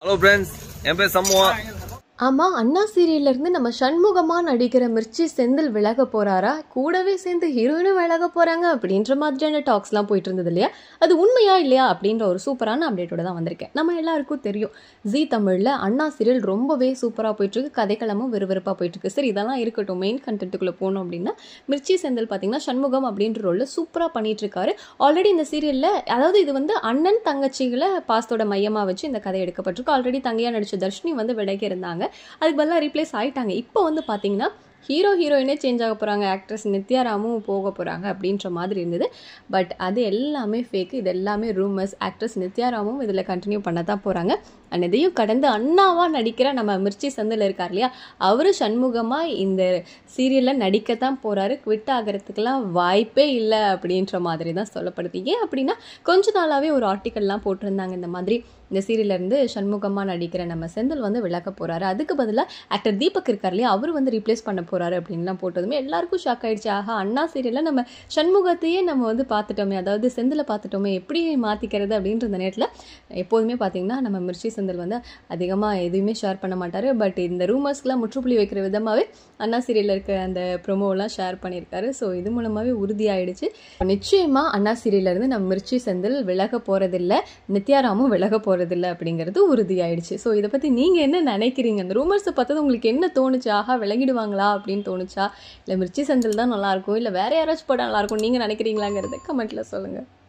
hello friends என் பேர் சம்முவா ஆமா அண்ணா சீரியல்ல இருந்து நம்ம சண்முகமா நடிக்கிற மிர்ச்சி செந்தில் விலக போறாரா கூடவே சேர்ந்து ஹீரோயினும் விலக போறாங்க அப்படின்ற மாதிரியான டாக்ஸ்லாம் போயிட்டு இருந்தது இல்லையா அது உண்மையா இல்லையா அப்படின்ற ஒரு சூப்பரான அப்டேட்டோட தான் வந்திருக்கேன் நம்ம எல்லாருக்கும் தெரியும் ஜி தமிழ்ல அண்ணா சீரியல் ரொம்பவே சூப்பரா போயிட்டு இருக்கு கதைக்களமும் விறுவிறுப்பா போயிட்டு இருக்கு சரி இதெல்லாம் இருக்கட்டும் மெயின் கண்டென்ட்டுக்குள்ள போனோம் அப்படின்னா மிர்ச்சி செந்தில் பாத்தீங்கன்னா சண்முகம் அப்படின்ற ரோல்ல சூப்பரா பண்ணிட்டு இருக்காரு ஆல்ரெடி இந்த சீரியல்ல அதாவது இது வந்து அண்ணன் தங்கச்சிகளை பாஸ்தோட மையமா வச்சு இந்த கதை எடுக்கப்பட்டிருக்கு ஆல்ரெடி தங்கையா நடிச்ச தர்ஷினி வந்து விலகி இருந்தாங்க அதுக்கு பதிலாக ரீப்ளேஸ் ஆயிட்டாங்க இப்போ வந்து பார்த்தீங்கன்னா ஹீரோ ஹீரோயினே சேஞ்ச் ஆக போகிறாங்க ஆக்ட்ரஸ் நித்யாராமும் போக போகிறாங்க அப்படின்ற மாதிரி இருந்தது பட் அது எல்லாமே ஃபேக்கு இது எல்லாமே ரூமர்ஸ் ஆக்ட்ரஸ் நித்யாராமும் இதில் கண்டினியூ பண்ண தான் போகிறாங்க அண்ட் இதையும் கடந்து அண்ணாவாக நடிக்கிற நம்ம மிர்ச்சி சந்தில் இருக்கார் இல்லையா அவர் சண்முகமாக இந்த சீரியலில் நடிக்கத்தான் போகிறாரு குவிட் ஆகிறதுக்கெல்லாம் வாய்ப்பே இல்லை அப்படின்ற மாதிரி தான் சொல்லப்படுது ஏன் அப்படின்னா கொஞ்ச நாளாகவே ஒரு ஆர்டிக்கல்லாம் போட்டிருந்தாங்க இந்த மாதிரி இந்த சீரியல்ல இருந்து சண்முகமாக நடிக்கிற நம்ம செந்தில் வந்து விளக்க போறாரு அதுக்கு பதிலாக ஆக்டர் தீபக் இருக்கார் இல்லையா அவர் வந்து ரீப்ளேஸ் பண்ண போறாரு அப்படின்லாம் போட்டதுமே எல்லாருக்கும் ஷாக் ஆயிடுச்சு ஆஹா அண்ணா சீரியல்ல நம்ம சண்முகத்தையே நம்ம வந்து பார்த்துட்டோமே அதாவது செந்தில் பார்த்துட்டோமே எப்படி மாத்திக்கிறது அப்படின்ற இந்த நேரத்தில் எப்போதுமே பார்த்தீங்கன்னா நம்ம மிர்ச்சி செந்தில் வந்து அதிகமாக எதுவுமே ஷேர் பண்ண மாட்டாரு பட் இந்த ரூமர்ஸ்க்குலாம் முற்றுப்புள்ளி வைக்கிற விதமாகவே அண்ணா சீரியலில் இருக்க அந்த ப்ரொமோலாம் ஷேர் பண்ணியிருக்காரு ஸோ இது மூலமாகவே உறுதியாயிடுச்சு நிச்சயமாக அண்ணா சீரியல்ல இருந்து நம்ம மிர்ச்சி செந்தில் விலக போகிறதில்ல நித்யாராமும் விலக போகிறதில்ல அப்படிங்கிறது உறுதியாயிடுச்சு ஸோ இதை பற்றி நீங்கள் என்ன நினைக்கிறீங்க அந்த ரூமர்ஸை பார்த்தது உங்களுக்கு என்ன தோணுச்சு ஆஹா விலகிடுவாங்களா அப்படின்னு தோணுச்சா இல்லை மிர்ச்சி செந்தில் தான் நல்லாயிருக்கும் இல்லை வேற யாராச்சும் படம் நல்லாயிருக்கும் நீங்கள் நினைக்கிறீங்களாங்கிறத கமெண்ட்டில் சொல்லுங்கள்